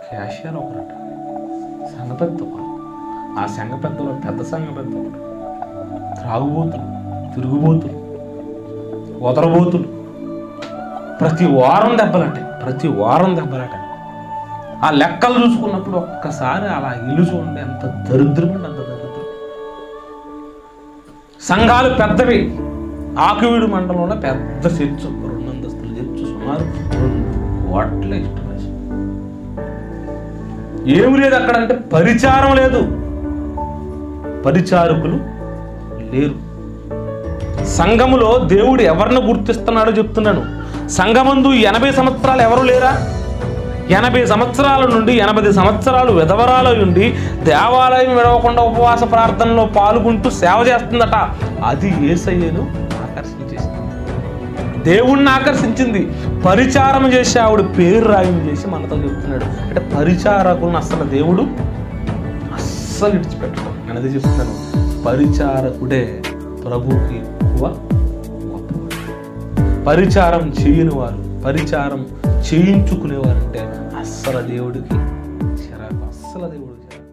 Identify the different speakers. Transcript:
Speaker 1: cashier ఒకరట సంఘ పెద్ద ఒకరు ఆ సంఘ పెద్దలో పెద్ద సంఘ పెద్ద ఒకరు త్రాగుబోతులు తిరుగుబోతులు వదరబోతులు ప్రతి వారం దెబ్బలటే ప్రతి వారం దెబ్బలట ఆ లెక్కలు చూసుకున్నప్పుడు ఒక్కసారి అలా ఇల్లు చూడండి ఎంత దరిద్రం అండి అంత దరిద్రం సంఘాలు పెద్దవి ఆకువీడు మండలంలో పెద్ద చర్చ్ రెండు అంతస్తుల చర్చ్ సుమారు రెండు కోట్ల ఇష్టం ఏమి లేదు అక్కడ అంటే పరిచారం లేదు పరిచారకులు లేరు సంఘములో దేవుడు ఎవరిని గుర్తిస్తున్నాడో చెప్తున్నాను సంఘమందు ఎనభై సంవత్సరాలు ఎవరు లేరా ఎనభై సంవత్సరాల నుండి ఎనభై సంవత్సరాలు విధవరాల నుండి దేవాలయం విడవకుండా ఉపవాస ప్రార్థనలో పాల్గొంటూ సేవ చేస్తుందట అది ఏసయ్యను ఆకర్షించేసింది దేవుణ్ణి ఆకర్షించింది పరిచారం చేసి ఆవిడ పేరు రాయం చేసి మనతో చెప్తున్నాడు అంటే పరిచారకులను అసలు దేవుడు అస్సలు విడిచిపెట్టడం నేను అదే చెప్తాను పరిచారకుడే ప్రభుకి ఎక్కువ గొప్పవాడు పరిచారం చేయని వారు పరిచారం చేయించుకునేవారంటే అస్సలు దేవుడికి చిరాకు అస్సలు దేవుడికి చిరాకు